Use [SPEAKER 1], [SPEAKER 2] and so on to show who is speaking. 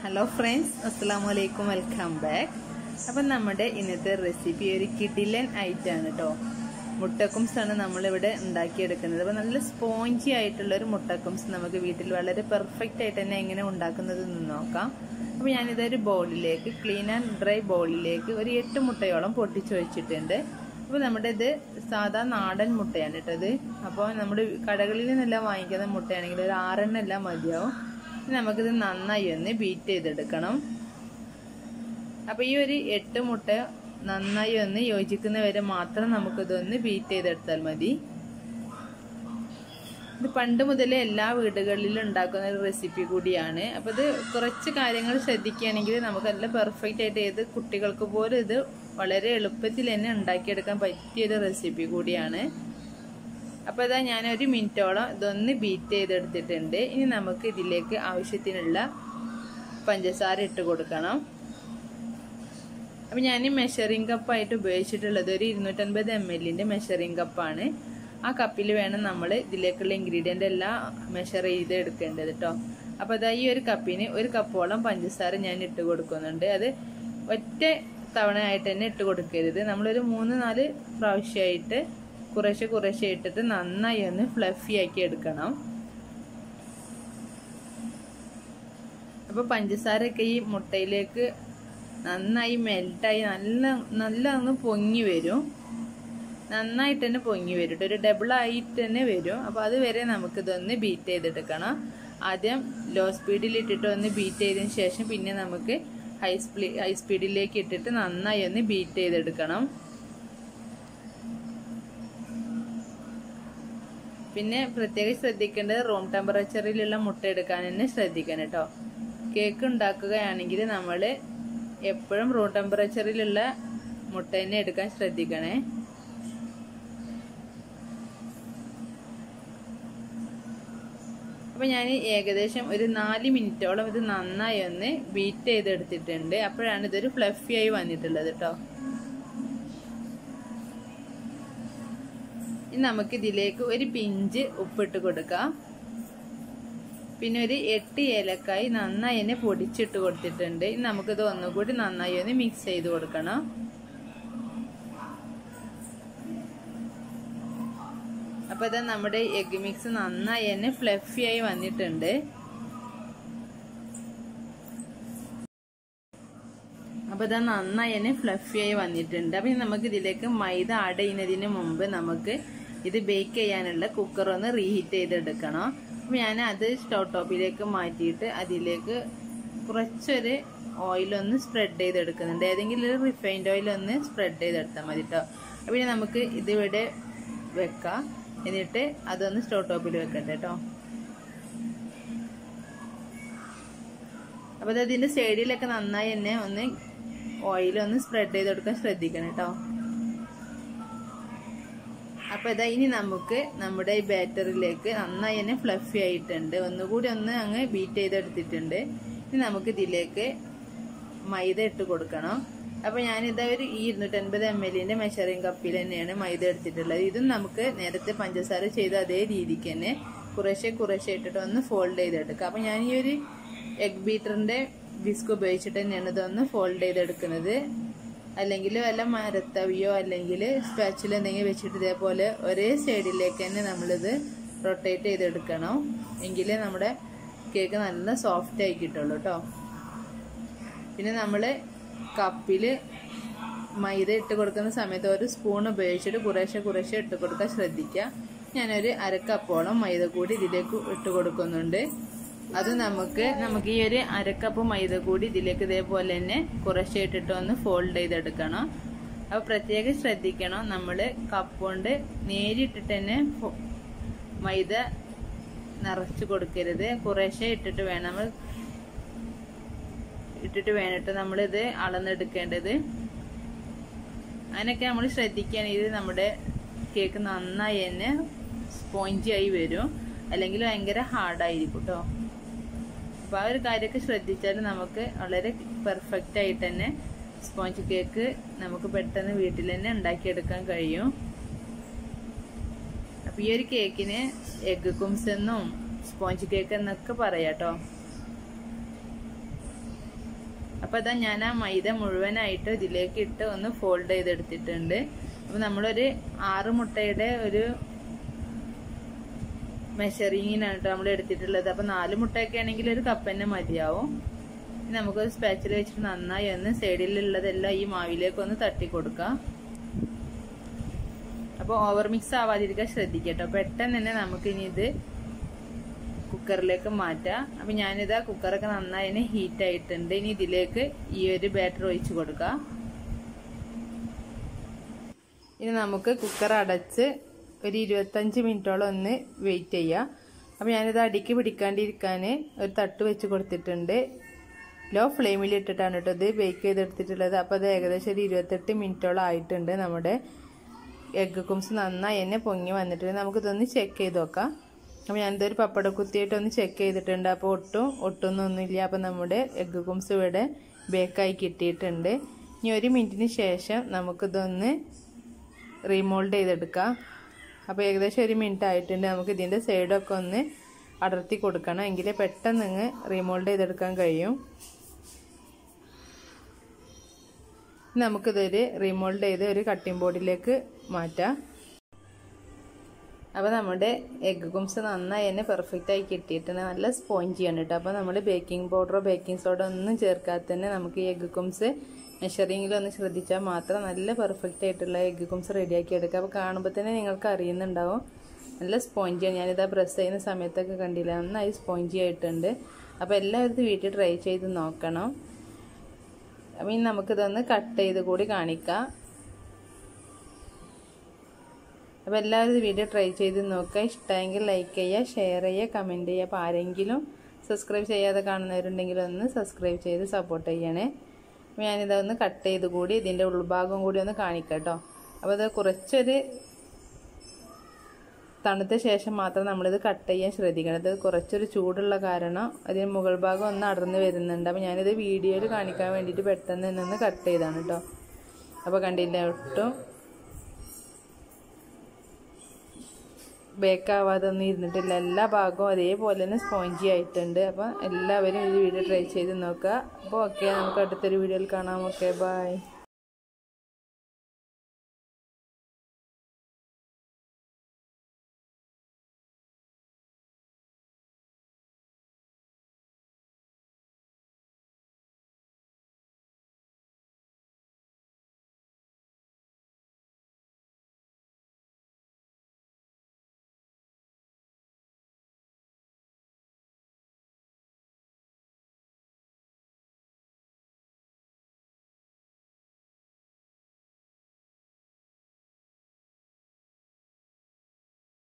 [SPEAKER 1] hello friends അസ്സാം വലൈക്കും welcome back അപ്പം നമ്മുടെ ഇന്നത്തെ റെസിപ്പി ഒരു കിഡിലൻ ഐറ്റാണ് കേട്ടോ മുട്ടക്കുംസ് ആണ് നമ്മളിവിടെ ഉണ്ടാക്കിയെടുക്കുന്നത് അപ്പം നല്ല സ്പോഞ്ചി ആയിട്ടുള്ള ഒരു മുട്ടക്കുംസ് നമുക്ക് വീട്ടിൽ വളരെ പെർഫെക്റ്റ് ആയിട്ട് തന്നെ എങ്ങനെ ഉണ്ടാക്കുന്നത് എന്ന് നോക്കാം അപ്പം ഞാനിതൊരു ബൗളിലേക്ക് ക്ലീൻ ആൻഡ് ഡ്രൈ ബൗളിലേക്ക് ഒരു എട്ട് മുട്ടയോളം പൊട്ടിച്ചു വെച്ചിട്ടുണ്ട് അപ്പോൾ നമ്മുടെ ഇത് സാധാ നാടൻ മുട്ടയാണ് കേട്ടത് അപ്പോൾ നമ്മുടെ കടകളിൽ നിന്നെല്ലാം വാങ്ങിക്കുന്ന മുട്ടയാണെങ്കിൽ ഒരു ആറെണ്ണം എല്ലാം മതിയാവും ഇനി നമുക്കിത് നന്നായി ഒന്ന് ബീറ്റ് ചെയ്തെടുക്കണം അപ്പോൾ ഈ ഒരു എട്ട് മുട്ട നന്നായി ഒന്ന് യോജിക്കുന്ന വരെ മാത്രം നമുക്കിതൊന്ന് ബീറ്റ് ചെയ്തെടുത്താൽ മതി ഇത് പണ്ട് മുതലേ എല്ലാ വീടുകളിലും ഉണ്ടാക്കുന്ന ഒരു റെസിപ്പി കൂടിയാണ് അപ്പോൾ ഇത് കുറച്ച് കാര്യങ്ങൾ ശ്രദ്ധിക്കുകയാണെങ്കിൽ നമുക്ക് നല്ല പെർഫെക്റ്റ് ആയിട്ട് ഏത് കുട്ടികൾക്ക് പോലും ഇത് വളരെ എളുപ്പത്തിൽ തന്നെ ഉണ്ടാക്കിയെടുക്കാൻ പറ്റിയൊരു റെസിപ്പി കൂടിയാണ് അപ്പോൾ ഇതാ ഞാൻ ഒരു മിനിറ്റോളം ഇതൊന്ന് ബീറ്റ് ചെയ്തെടുത്തിട്ടുണ്ട് ഇനി നമുക്ക് ഇതിലേക്ക് ആവശ്യത്തിനുള്ള പഞ്ചസാര ഇട്ട് കൊടുക്കണം അപ്പം ഞാൻ മെഷറിംഗ് കപ്പായിട്ട് ഉപയോഗിച്ചിട്ടുള്ളത് ഒരു ഇരുന്നൂറ്റൻപത് എം എല്ലിൻ്റെ മെഷറിംഗ് കപ്പാണ് ആ കപ്പിൽ വേണം നമ്മൾ ഇതിലേക്കുള്ള ഇൻഗ്രീഡിയൻ്റ് എല്ലാം മെഷർ ചെയ്ത് എടുക്കേണ്ടത് കേട്ടോ അപ്പോൾ അതാ ഈ ഒരു കപ്പിന് ഒരു കപ്പോളം പഞ്ചസാര ഞാൻ ഇട്ട് കൊടുക്കുന്നുണ്ട് അത് ഒറ്റ തവണ ആയിട്ട് തന്നെ ഇട്ട് കൊടുക്കരുത് നമ്മളൊരു മൂന്ന് നാല് പ്രാവശ്യമായിട്ട് കുറേശ്ശെ കുറേശ്ശെ ഇട്ടിട്ട് നന്നായി ഒന്ന് ഫ്ലഫി ആക്കി എടുക്കണം അപ്പോൾ പഞ്ചസാരയൊക്കെ ഈ മുട്ടയിലേക്ക് നന്നായി മെൽട്ടായി നല്ല നല്ല ഒന്ന് പൊങ്ങി വരും നന്നായിട്ട് തന്നെ പൊങ്ങി വരും ഒരു ഡബിൾ ആയിട്ട് തന്നെ വരും അപ്പോൾ അതുവരെ നമുക്കിതൊന്ന് ബീറ്റ് ചെയ്തെടുക്കണം ആദ്യം ലോ സ്പീഡിൽ ഇട്ടിട്ട് ഒന്ന് ബീറ്റ് ചെയ്തതിന് ശേഷം പിന്നെ നമുക്ക് ഹൈ സ്പീ ഹൈ സ്പീഡിലേക്ക് ഇട്ടിട്ട് നന്നായി ഒന്ന് ബീറ്റ് ചെയ്തെടുക്കണം പിന്നെ പ്രത്യേകം ശ്രദ്ധിക്കേണ്ടത് റൂം ടെമ്പറേച്ചറിലുള്ള മുട്ട എടുക്കാൻ തന്നെ ശ്രദ്ധിക്കണം കേട്ടോ കേക്ക് ഉണ്ടാക്കുകയാണെങ്കിൽ നമ്മൾ എപ്പോഴും റൂം ടെമ്പറേച്ചറിലുള്ള മുട്ട തന്നെ എടുക്കാൻ ശ്രദ്ധിക്കണേ അപ്പോൾ ഞാൻ ഏകദേശം ഒരു നാല് മിനിറ്റോളം ഇത് നന്നായി ഒന്ന് ബീറ്റ് ചെയ്തെടുത്തിട്ടുണ്ട് അപ്പോഴാണ് ഇതൊരു ഫ്ലഫി ആയി വന്നിട്ടുള്ളത് കേട്ടോ ഇനി നമുക്ക് ഇതിലേക്ക് ഒരു പിഞ്ച് ഉപ്പിട്ട് കൊടുക്കാം പിന്നെ ഒരു എട്ട് ഏലക്കായി നന്നായി തന്നെ പൊടിച്ചിട്ട് കൊടുത്തിട്ടുണ്ട് ഇനി നമുക്കിത് ഒന്നുകൂടി നന്നായി ഒന്ന് മിക്സ് ചെയ്ത് കൊടുക്കണം അപ്പോൾ ഇത് നമ്മുടെ എഗ് മിക്സ് നന്നായി തന്നെ ഫ്ലഫി ആയി വന്നിട്ടുണ്ട് അപ്പോൾ ഇത് നന്നായി തന്നെ ഫ്ലഫി ആയി വന്നിട്ടുണ്ട് അപ്പം നമുക്ക് ഇതിലേക്ക് മൈദ ആഡ് ചെയ്യുന്നതിന് മുമ്പ് നമുക്ക് ഇത് ബേക്ക് ചെയ്യാനുള്ള കുക്കർ ഒന്ന് റീഹീറ്റ് ചെയ്തെടുക്കണം അപ്പം ഞാൻ അത് സ്റ്റൗ ടോപ്പിലേക്ക് മാറ്റിയിട്ട് അതിലേക്ക് കുറച്ചൊരു ഓയിലൊന്ന് സ്പ്രെഡ് ചെയ്തെടുക്കുന്നുണ്ട് ഏതെങ്കിലും ഒരു റിഫൈൻഡ് ഓയിൽ ഒന്ന് സ്പ്രെഡ് ചെയ്തെടുത്താൽ മതി കേട്ടോ അപ്പം നമുക്ക് ഇതിവിടെ വെക്കാം എന്നിട്ട് അതൊന്ന് സ്റ്റൗ ടോപ്പിൽ വെക്കട്ടെ കേട്ടോ അപ്പോൾ അതിൻ്റെ സൈഡിലൊക്കെ നന്നായി തന്നെ ഒന്ന് ഓയിൽ ഒന്ന് സ്പ്രെഡ് ചെയ്ത് കൊടുക്കാൻ ശ്രദ്ധിക്കണം കേട്ടോ അപ്പോൾ ഇതാ ഇനി നമുക്ക് നമ്മുടെ ഈ ബാറ്ററിലേക്ക് നന്നായി തന്നെ ഫ്ലഫി ആയിട്ടുണ്ട് ഒന്നുകൂടി ഒന്ന് അങ്ങ് ബീറ്റ് ചെയ്തെടുത്തിട്ടുണ്ട് ഇനി നമുക്ക് ഇതിലേക്ക് മൈദ ഇട്ട് കൊടുക്കണം അപ്പോൾ ഞാനിതാ ഒരു ഈ ഇരുന്നൂറ്റൻപത് എം എല്ലിൻ്റെ മെഷറിംഗ് കപ്പിൽ തന്നെയാണ് മൈദ എടുത്തിട്ടുള്ളത് ഇതും നമുക്ക് നേരത്തെ പഞ്ചസാര ചെയ്ത അതേ രീതിക്ക് തന്നെ കുറേശ്ശെ കുറേശ്ശെ ഇട്ടിട്ട് ഒന്ന് ഫോൾഡ് ചെയ്തെടുക്കുക അപ്പോൾ ഞാൻ ഈ ഒരു എഗ് ബീറ്ററിൻ്റെ വിസ്ക് ഉപയോഗിച്ചിട്ട് തന്നെയാണ് ഇതൊന്ന് ഫോൾഡ് ചെയ്തെടുക്കുന്നത് അല്ലെങ്കിൽ വല്ല മരത്തവിയോ അല്ലെങ്കിൽ സ്പാച്ചിൽ എന്തെങ്കിലും വെച്ചിട്ട് ഇതേപോലെ ഒരേ സൈഡിലേക്ക് തന്നെ നമ്മളിത് റൊട്ടേറ്റ് ചെയ്തെടുക്കണം എങ്കിലേ നമ്മുടെ കേക്ക് നല്ല സോഫ്റ്റ് ആയി കിട്ടുള്ളൂ കേട്ടോ പിന്നെ നമ്മൾ കപ്പിൽ മൈദ ഇട്ട് കൊടുക്കുന്ന സമയത്ത് ഒരു സ്പൂൺ ഉപയോഗിച്ചിട്ട് കുറേശ്ശെ കുറേശ്ശെ ഇട്ട് കൊടുക്കാൻ ശ്രദ്ധിക്കുക ഞാനൊരു അരക്കപ്പോളം മൈദ കൂടി ഇതിലേക്ക് ഇട്ട് കൊടുക്കുന്നുണ്ട് അത് നമുക്ക് നമുക്ക് ഈ ഒരു അരക്കപ്പ് മൈദ കൂടി ഇതിലേക്ക് ഇതേപോലെ തന്നെ കുറേശ്ശെ ഇട്ടിട്ട് ഒന്ന് ഫോൾഡ് ചെയ്തെടുക്കണം അപ്പോൾ പ്രത്യേകം ശ്രദ്ധിക്കണം നമ്മൾ കപ്പ് കൊണ്ട് നേരിട്ടിട്ട് തന്നെ മൈദ നിറച്ച് കൊടുക്കരുത് കുറേശ്ശെ ഇട്ടിട്ട് വേണം നമ്മൾ ഇട്ടിട്ട് വേണിട്ട് നമ്മളിത് അളന്നെടുക്കേണ്ടത് അതിനൊക്കെ നമ്മൾ ശ്രദ്ധിക്കുകയാണെങ്കിൽ നമ്മുടെ കേക്ക് നന്നായി തന്നെ സ്പോഞ്ചി ആയി വരും അല്ലെങ്കിൽ ഭയങ്കര ഹാർഡായിരിക്കും കേട്ടോ അപ്പോൾ ആ ഒരു കാര്യമൊക്കെ ശ്രദ്ധിച്ചാൽ നമുക്ക് വളരെ പെർഫെക്റ്റ് ആയിട്ട് തന്നെ സ്പോഞ്ച് കേക്ക് നമുക്ക് പെട്ടെന്ന് വീട്ടിൽ തന്നെ ഉണ്ടാക്കിയെടുക്കാൻ കഴിയും അപ്പോൾ ഈ ഒരു കേക്കിന് എഗ് കുംസ് എന്നും സ്പോഞ്ച് കേക്ക് എന്നൊക്കെ പറയാട്ടോ അപ്പോൾ അതാ ഞാൻ ആ മൈദ മുഴുവനായിട്ട് ഇതിലേക്ക് ഇട്ട് ഒന്ന് ഫോൾഡ് ചെയ്തെടുത്തിട്ടുണ്ട് അപ്പോൾ നമ്മളൊരു ആറ് മുട്ടയുടെ ഒരു മെഷറിങ്ങിനാണ് കേട്ടോ നമ്മൾ എടുത്തിട്ടുള്ളത് അപ്പോൾ നാല് മുട്ടയൊക്കെ ആണെങ്കിൽ ഒരു കപ്പ് തന്നെ മതിയാവും ഇനി നമുക്കൊരു സ്പാച്ചിൽ വെച്ചിട്ട് നന്നായി ഒന്ന് സൈഡിലുള്ളതെല്ലാം ഈ മാവിലേക്ക് ഒന്ന് തട്ടി കൊടുക്കാം അപ്പോൾ ഓവർ മിക്സ് ആവാതിരിക്കാൻ ശ്രദ്ധിക്കട്ടോ പെട്ടെന്ന് തന്നെ നമുക്ക് ഇനി ഇത് കുക്കറിലേക്ക് മാറ്റാം അപ്പം ഞാനിതാ കുക്കറൊക്കെ നന്നായി തന്നെ ഹീറ്റ് ആയിട്ടുണ്ട് ഇനി ഇതിലേക്ക് ഈ ഒരു ബാറ്റർ ഒഴിച്ചു കൊടുക്കാം ഇനി നമുക്ക് കുക്കർ അടച്ച് ഒരു ഇരുപത്തഞ്ച് മിനിറ്റോളം ഒന്ന് വെയിറ്റ് ചെയ്യാം അപ്പം ഞാനിത് അടിക്ക് പിടിക്കാണ്ടിരിക്കാൻ ഒരു തട്ട് വെച്ച് കൊടുത്തിട്ടുണ്ട് ലോ ഫ്ലെയിമിൽ ഇട്ടിട്ടാണ് കേട്ടോ ഇത് ബേക്ക് ചെയ്തെടുത്തിട്ടുള്ളത് അപ്പോൾ അത് ഏകദേശം ഒരു ഇരുപത്തെട്ട് മിനിറ്റോളം ആയിട്ടുണ്ട് നമ്മുടെ എഗ്ഗ് കുംസ് നന്നായി തന്നെ പൊങ്ങി വന്നിട്ടുണ്ട് നമുക്കിതൊന്ന് ചെക്ക് ചെയ്ത് നോക്കാം അപ്പോൾ ഞാനിതൊരു പപ്പട കുത്തിയിട്ട് ഒന്ന് ചെക്ക് ചെയ്തിട്ടുണ്ട് അപ്പോൾ ഒട്ടും ഒട്ടുന്നൊന്നുമില്ല അപ്പോൾ നമ്മുടെ എഗ്ഗ് കുംസ് ഇവിടെ ബേക്കായി കിട്ടിയിട്ടുണ്ട് ഇനി ഒരു മിനിറ്റിന് ശേഷം നമുക്കിതൊന്ന് റീമോൾഡ് ചെയ്തെടുക്കാം അപ്പോൾ ഏകദേശം ഒരു മിനിറ്റ് ആയിട്ടുണ്ട് നമുക്ക് ഇതിൻ്റെ സൈഡൊക്കെ ഒന്ന് അടർത്തി കൊടുക്കണം എങ്കിലേ പെട്ടെന്ന് അങ്ങ് റീമോൾഡ് ചെയ്തെടുക്കാൻ കഴിയും നമുക്കിതൊരു റീമോൾഡ് ചെയ്ത് ഒരു കട്ടിംഗ് ബോർഡിലേക്ക് മാറ്റാം അപ്പോൾ നമ്മുടെ എഗ്ഗ് കുംസ് നന്നായി തന്നെ പെർഫെക്റ്റ് ആയി കിട്ടിയിട്ടുണ്ട് നല്ല സ്പോഞ്ചിയാണ് കേട്ടോ അപ്പോൾ നമ്മൾ ബേക്കിംഗ് പൗഡറോ ബേക്കിംഗ് സോഡ ഒന്നും ചേർക്കാതെ തന്നെ നമുക്ക് ഈ എഗ്ഗ് കുംസ് മെഷറിങ്ങിലൊന്ന് ശ്രദ്ധിച്ചാൽ മാത്രം നല്ല പെർഫെക്റ്റ് ആയിട്ടുള്ള എഗ്ഗ് കുംസ് റെഡിയാക്കി എടുക്കുക അപ്പോൾ കാണുമ്പോൾ തന്നെ നിങ്ങൾക്ക് അറിയുന്നുണ്ടാവും നല്ല സ്പോഞ്ചിയാണ് ഞാനിതാ പ്രസ് ചെയ്യുന്ന സമയത്തൊക്കെ കണ്ടില്ല നന്നായി സ്പോഞ്ചി ആയിട്ടുണ്ട് അപ്പോൾ എല്ലാവരും വീട്ടിൽ ട്രൈ ചെയ്ത് നോക്കണം അപ്പം ഇനി നമുക്കിതൊന്ന് കട്ട് ചെയ്ത് കൂടി കാണിക്കാം അപ്പോൾ എല്ലാവരും വീഡിയോ ട്രൈ ചെയ്ത് നോക്കുക ഇഷ്ടമെങ്കിൽ ലൈക്ക് ചെയ്യുക ഷെയർ ചെയ്യുക കമൻറ്റ് ചെയ്യുക അപ്പോൾ ആരെങ്കിലും സബ്സ്ക്രൈബ് ചെയ്യാതെ കാണുന്നവരുണ്ടെങ്കിൽ ഒന്ന് സബ്സ്ക്രൈബ് ചെയ്ത് സപ്പോർട്ട് ചെയ്യണേ അപ്പോൾ ഞാനിതൊന്ന് കട്ട് ചെയ്ത് കൂടി ഇതിൻ്റെ ഉൾഭാഗം കൂടി ഒന്ന് കാണിക്കാം കേട്ടോ അപ്പോൾ അത് കുറച്ചൊരു തണുത്ത ശേഷം മാത്രം നമ്മളിത് കട്ട് ചെയ്യാൻ ശ്രദ്ധിക്കണം ഇത് കുറച്ചൊരു ചൂടുള്ള കാരണം അതിന് മുകൾ ഭാഗം ഒന്ന് അടർന്ന് വരുന്നുണ്ട് അപ്പോൾ ഞാനിത് വീഡിയോയിൽ കാണിക്കാൻ വേണ്ടിയിട്ട് പെട്ടെന്ന് തന്നെ ഒന്ന് കട്ട് ചെയ്താണ് കേട്ടോ അപ്പോൾ കണ്ടില്ല ഒട്ടും ബേക്കാവാതെ ഒന്നും ഇരുന്നിട്ടില്ല എല്ലാ ഭാഗവും അതേപോലെ തന്നെ സ്പോഞ്ചി ആയിട്ടുണ്ട് അപ്പോൾ എല്ലാവരും ഈ വീഡിയോ ട്രൈ ചെയ്ത് നോക്കുക അപ്പോൾ ഓക്കെ നമുക്ക് അടുത്തൊരു വീഡിയോയിൽ കാണാം ഓക്കെ ബൈ